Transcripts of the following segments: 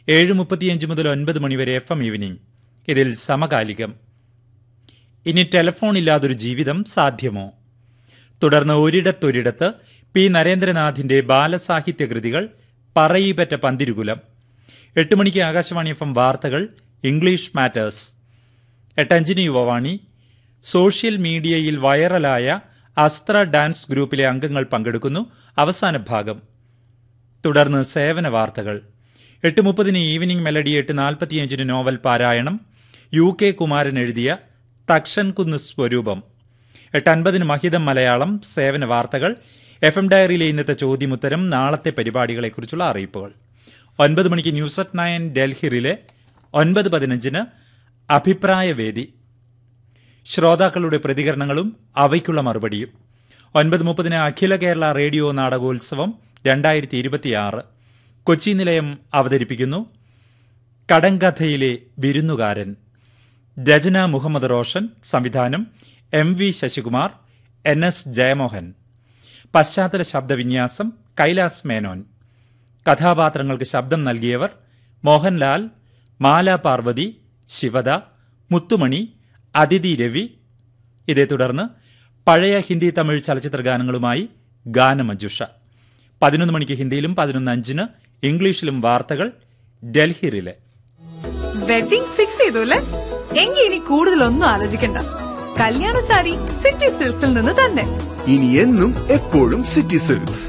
ഏഴ് മുപ്പത്തിയഞ്ച് മുതൽ ഒൻപത് മണിവരെ എഫ് എം ഈവനിംഗ് ഇതിൽ സമകാലികം ഇനി ടെലിഫോൺ ഇല്ലാതൊരു ജീവിതം സാധ്യമോ തുടർന്ന് ഒരിടത്തൊരിടത്ത് പി നരേന്ദ്രനാഥിന്റെ ബാലസാഹിത്യ കൃതികൾ പറയിപ്പറ്റ പന്തിരുകുലം എട്ട് മണിക്ക് ആകാശവാണി എഫ് എം വാർത്തകൾ ഇംഗ്ലീഷ് മാറ്റേഴ്സ് എട്ടഞ്ചിന് യുവവാണി സോഷ്യൽ മീഡിയയിൽ വൈറലായ അസ്ത്ര ഡാൻസ് ഗ്രൂപ്പിലെ അംഗങ്ങൾ പങ്കെടുക്കുന്നു അവസാന ഭാഗം തുടർന്ന് സേവന വാർത്തകൾ എട്ട് മുപ്പതിന് ഈവനിംഗ് മെലഡി എട്ട് നാൽപ്പത്തിയഞ്ചിന് നോവൽ പാരായണം യു കെ കുമാരൻ എഴുതിയ തക്ഷൻ കുന്ന് സ്വരൂപം എട്ട് അൻപതിന് മഹിതം മലയാളം സേവന വാർത്തകൾ എഫ് എം ഡയറിയിലെ ഇന്നത്തെ ചോദ്യമുത്തരം നാളത്തെ പരിപാടികളെക്കുറിച്ചുള്ള അറിയിപ്പുകൾ ഒൻപത് മണിക്ക് ന്യൂസ് അറ്റ് നയൻ ഡൽഹിയിലെ ഒൻപത് പതിനഞ്ചിന് അഭിപ്രായവേദി ശ്രോതാക്കളുടെ പ്രതികരണങ്ങളും അവയ്ക്കുള്ള മറുപടിയും ഒൻപത് മുപ്പതിന് അഖില കേരള റേഡിയോ നാടകോത്സവം രണ്ടായിരത്തി ഇരുപത്തിയാറ് കൊച്ചി നിലയം അവതരിപ്പിക്കുന്നു കടങ്കഥയിലെ വിരുന്നുകാരൻ രചന മുഹമ്മദ് റോഷൻ സംവിധാനം M V Sasikumar N S Jayamohan പശ്ചാത്തല ശബ്ദവിന്യാസം കൈലാസ് മേനോൻ കഥാപാത്രങ്ങൾക്ക് ശബ്ദം നൽകിയവർ മോഹൻലാൽ മാല പാർവതി ശിവദ മുത്തുമണി അതിഥി രവി ഇതേ തുടർന്ന് പഴയ ഹിന്ദി തമിഴ് ചലച്ചിത്ര ഗാനങ്ങളുമായി ഗാനമഞ്ജുഷ പതിനൊന്ന് മണിക്ക് ഹിന്ദിയിലും പതിനൊന്ന് അഞ്ചിന് ഇംഗ്ലീഷിലും വാർത്തകൾ ഡൽഹി റിലെ വെഡിംഗ് ഫിക്സ് ചെയ്തു അല്ലേ എങ്കി ഇനി കൂടുതലൊന്നും ആലോചിക്കണ്ട കല്യാണ സാരി സിറ്റി സിൽക്സിൽ നിന്ന് തന്നെ ഇനി എന്നും എപ്പോഴും സിറ്റി സിൽക്സ്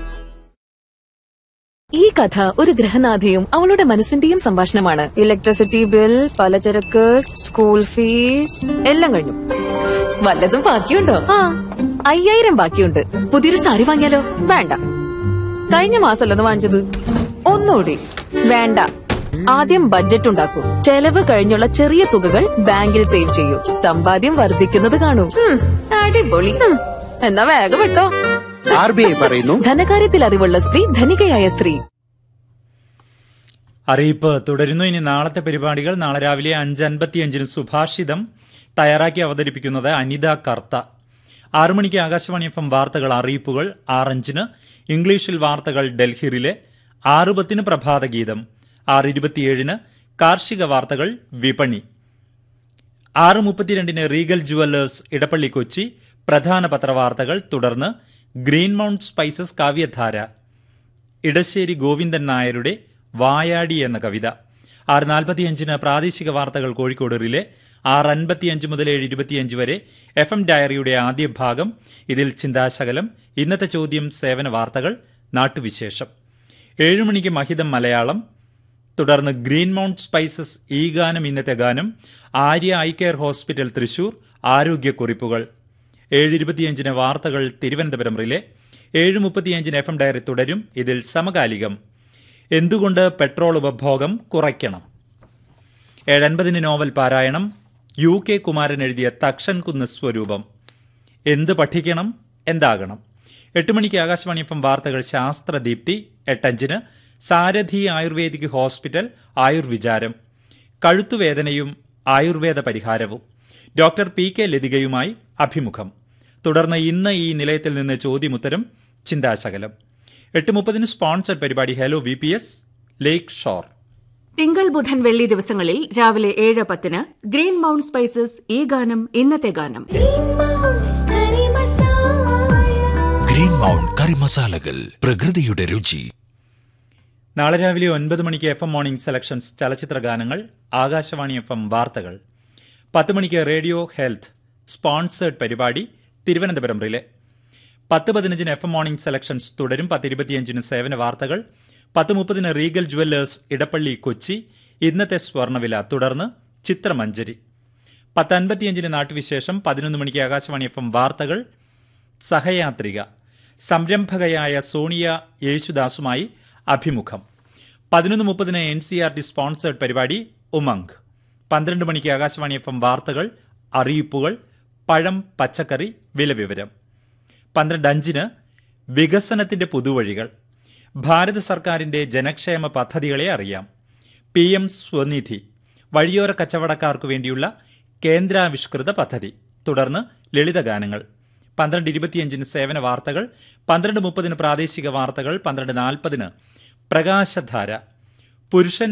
ഈ കഥ ഒരു ഗൃഹനാഥയും അവളുടെ മനസ്സിന്റെയും സംഭാഷണമാണ് ഇലക്ട്രിസിറ്റി ബിൽ പലചരക്ക് സ്കൂൾ ഫീസ് എല്ലാം കഴിഞ്ഞു വല്ലതും ബാക്കിയുണ്ടോ ആ അയ്യായിരം ബാക്കിയുണ്ട് പുതിയൊരു സാരി വാങ്ങിയാലോ വേണ്ട കഴിഞ്ഞ മാസമല്ലത് വാങ്ങിച്ചത് ഒന്നുകൂടി വേണ്ട ആദ്യം ബഡ്ജറ്റ് ഉണ്ടാക്കൂ ചെലവ് കഴിഞ്ഞുള്ള ചെറിയ തുകകൾ ബാങ്കിൽ സേവ് ചെയ്യൂ സമ്പാദ്യം വർദ്ധിക്കുന്നത് കാണൂ ഉം, അടിപൊളി ഉം, എന്നാ വേഗം വിട്ടോ ആർ ബി ഐ പറയുന്നു ധനകാര്യത്തിൽ അറിവുള്ള സ്ത്രീ ധനികയായ സ്ത്രീ അറിയിപ്പ് തുടരുന്നു ഇനി നാളത്തെ പരിപാടികൾ നാളെ രാവിലെ അഞ്ച് അൻപത്തിയഞ്ചിന് സുഭാഷിതം തയ്യാറാക്കി അവതരിപ്പിക്കുന്നത് അനിത കർത്ത ആറു മണിക്ക് ആകാശവാണി എഫ് എം വാർത്തകൾ അറിയിപ്പുകൾ ആറഞ്ചിന് ഇംഗ്ലീഷിൽ വാർത്തകൾ ഡൽഹിയിലെ ആറ് പത്തിന് പ്രഭാതഗീതം ആറ് ഇരുപത്തിയേഴിന് കാർഷിക വാർത്തകൾ വിപണി ആറ് മുപ്പത്തിരണ്ടിന് റീഗൽ ജുവല്ലേഴ്സ് ഇടപ്പള്ളി കൊച്ചി പ്രധാന പത്രവാർത്തകൾ തുടർന്ന് ഗ്രീൻ മൗണ്ട് സ്പൈസസ് കാവ്യധാര ഇടശ്ശേരി ഗോവിന്ദൻ നായരുടെ വായാടി എന്ന കവിത ആറ് നാൽപ്പത്തിയഞ്ചിന് പ്രാദേശിക വാർത്തകൾ കോഴിക്കോട് റിലെ ആറ് അൻപത്തിയഞ്ച് മുതൽ ഏഴ് ഇരുപത്തിയഞ്ച് വരെ എഫ് എം ഡയറിയുടെ ആദ്യ ഭാഗം ഇതിൽ ചിന്താശകലം ഇന്നത്തെ ചോദ്യം സേവന വാർത്തകൾ നാട്ടുവിശേഷം ഏഴ് മണിക്ക് മഹിതം മലയാളം തുടർന്ന് ഗ്രീൻ മൗണ്ട് സ്പൈസസ് ഈ ഗാനം ഇന്നത്തെ ഗാനം Arya eye care hospital Thrissur ആരോഗ്യക്കുറിപ്പുകൾ ഏഴ് ഇരുപത്തിയഞ്ചിന് വാർത്തകൾ തിരുവനന്തപുരം റിലെ ഏഴ് മുപ്പത്തിയഞ്ചിന് എഫ് എം ഡയറി തുടരും ഇതിൽ സമകാലികം എന്തുകൊണ്ട് പെട്രോൾ ഉപഭോഗം കുറയ്ക്കണം ഏഴൻപതിന് നോവൽ പാരായണം യു കെ കുമാരൻ എഴുതിയ തക്ഷൻ കുന്ന് സ്വരൂപം എന്ത് പഠിക്കണം എന്താകണം എട്ട് മണിക്ക് ആകാശവാണി എഫ് എം വാർത്തകൾ ശാസ്ത്രദീപ്തി എട്ടഞ്ചിന് സാരഥി ആയുർവേദിക് ഹോസ്പിറ്റൽ ആയുർവിചാരം കഴുത്തുവേദനയും ആയുർവേദ പരിഹാരവും ഡോക്ടർ പി കെ ലതികയുമായി അഭിമുഖം തുടർന്ന് ഇന്ന് ഈ നിലയത്തിൽ നിന്ന് ചോദ്യമുത്തരം ചിന്താശകലം എട്ട് മുപ്പതിന് സ്പോൺസർഡ് പരിപാടി hello V P S lake shore തിങ്കൾ ബുധൻ വെള്ളി ദിവസങ്ങളിൽ രാവിലെ ഏഴ് പത്തിന് ഗ്രീൻ മൗണ്ട് സ്പൈസസ് ഈ ഗാനം ഇന്നത്തെ ഗാനം ഗ്രീൻ മൗണ്ട് കറി മസാലകൾ പ്രകൃതിയുടെ രുചി നാളെ രാവിലെ ഒൻപത് മണിക്ക് എഫ് എം മോർണിംഗ് സെലക്ഷൻസ് ചലച്ചിത്ര ഗാനങ്ങൾ ആകാശവാണി എഫ് എം വാർത്തകൾ പത്ത് മണിക്ക് റേഡിയോ ഹെൽത്ത് സ്പോൺസേഡ് പരിപാടി തിരുവനന്തപുരം റിലെ പത്ത് പതിനഞ്ചിന് എഫ് എം മോർണിംഗ് സെലക്ഷൻസ് തുടരും പത്ത് ഇരുപത്തിയഞ്ചിന് സേവന വാർത്തകൾ പത്ത് മുപ്പതിന് റീഗൽ ജുവല്ലേഴ്സ് ഇടപ്പള്ളി കൊച്ചി ഇന്നത്തെ സ്വർണ്ണവില തുടർന്ന് ചിത്രമഞ്ജരി പത്ത് അൻപത്തിയഞ്ചിന് നാട്ടുവിശേഷം പതിനൊന്ന് മണിക്ക് ആകാശവാണി എഫ് എം വാർത്തകൾ സഹയാത്രിക സംരംഭകയായ സോണിയ യേശുദാസുമായി അഭിമുഖം പതിനൊന്ന് മുപ്പതിന് N C R T sponsored പരിപാടി ഉമംഗ് പന്ത്രണ്ട് മണിക്ക് ആകാശവാണി എഫ് എം വാർത്തകൾ അറിയിപ്പുകൾ പഴം പച്ചക്കറി വില വിവരം പന്ത്രണ്ട് അഞ്ചിന് വികസനത്തിന്റെ പുതുവഴികൾ ഭാരത സർക്കാരിന്റെ ജനക്ഷേമ പദ്ധതികളെ അറിയാം പി എം സ്വനിധി വഴിയോര കച്ചവടക്കാർക്ക് വേണ്ടിയുള്ള കേന്ദ്രാവിഷ്കൃത പദ്ധതി തുടർന്ന് ലളിതഗാനങ്ങൾ പന്ത്രണ്ട് ഇരുപത്തിയഞ്ചിന് സേവന വാർത്തകൾ പന്ത്രണ്ട് മുപ്പതിന് പ്രാദേശിക വാർത്തകൾ പന്ത്രണ്ട് നാൽപ്പതിന് പ്രകാശധാര പുരുഷൻ